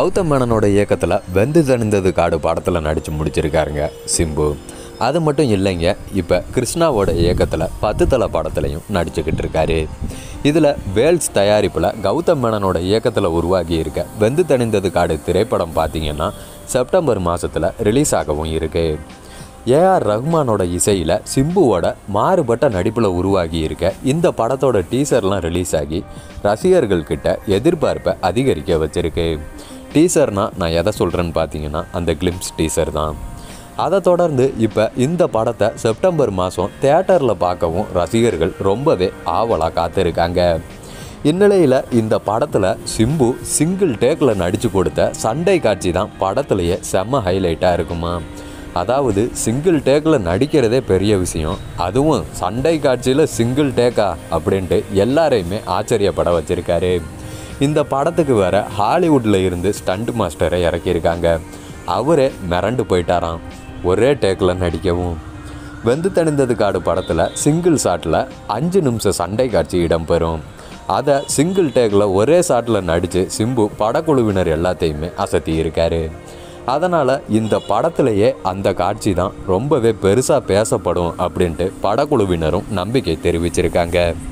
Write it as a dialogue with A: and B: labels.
A: கௌதம் மேனனோட இயக்கத்தில் வெந்து தணிந்தது காடு படத்தில் நடித்து முடிச்சிருக்காருங்க சிம்பு அது மட்டும் இல்லைங்க இப்போ கிருஷ்ணாவோட இயக்கத்தில் பத்து தலை படத்துலையும் நடிச்சுக்கிட்டு இருக்காரு இதில் வேல்ஸ் தயாரிப்பில் கௌதம் மேனனோட இயக்கத்தில் உருவாகி இருக்க வெந்து தணிந்தது காடு திரைப்படம் பார்த்தீங்கன்னா செப்டம்பர் மாதத்தில் ரிலீஸ் ஆகவும் இருக்குது ஏஆர் ரஹ்மானோட இசையில் சிம்புவோட மாறுபட்ட நடிப்பில் உருவாகி இருக்க இந்த படத்தோட டீசர்லாம் ரிலீஸ் ஆகி ரசிகர்கள்கிட்ட எதிர்பார்ப்பை அதிகரிக்க வச்சிருக்கு டீசர்னா நான் எதை சொல்கிறேன்னு பார்த்தீங்கன்னா அந்த கிளிம்ஸ் டீசர் தான் அதை தொடர்ந்து இப்போ இந்த படத்தை செப்டம்பர் மாதம் தேட்டரில் பார்க்கவும் ரசிகர்கள் ரொம்பவே ஆவலாக காத்திருக்காங்க இந்நிலையில் இந்த படத்தில் சிம்பு சிங்கிள் டேக்கில் நடித்து கொடுத்த சண்டை காட்சி தான் படத்துலையே செம்ம ஹைலைட்டாக இருக்குமா அதாவது சிங்கிள் டேக்கில் நடிக்கிறதே பெரிய விஷயம் அதுவும் சண்டை காட்சியில் சிங்கிள் டேக்கா அப்படின்ட்டு எல்லாரையுமே ஆச்சரியப்பட வச்சிருக்காரு இந்த படத்துக்கு வேற ஹாலிவுட்டில் இருந்து ஸ்டண்ட் மாஸ்டரை இறக்கியிருக்காங்க அவரே மிரண்டு போயிட்டாராம் ஒரே டேக்கில் நடிக்கவும் வெந்து தணிந்தது காடு படத்தில் சிங்கிள் ஷாட்டில் அஞ்சு நிமிஷம் சண்டை காட்சி இடம்பெறும் அதை சிங்கிள் டேக்கில் ஒரே ஷாட்டில் நடித்து சிம்பு படக்குழுவினர் எல்லாத்தையுமே அசத்தி இருக்காரு அதனால் இந்த படத்திலேயே அந்த காட்சி தான் ரொம்பவே பெருசாக பேசப்படும் அப்படின்ட்டு படக்குழுவினரும் நம்பிக்கை தெரிவிச்சிருக்காங்க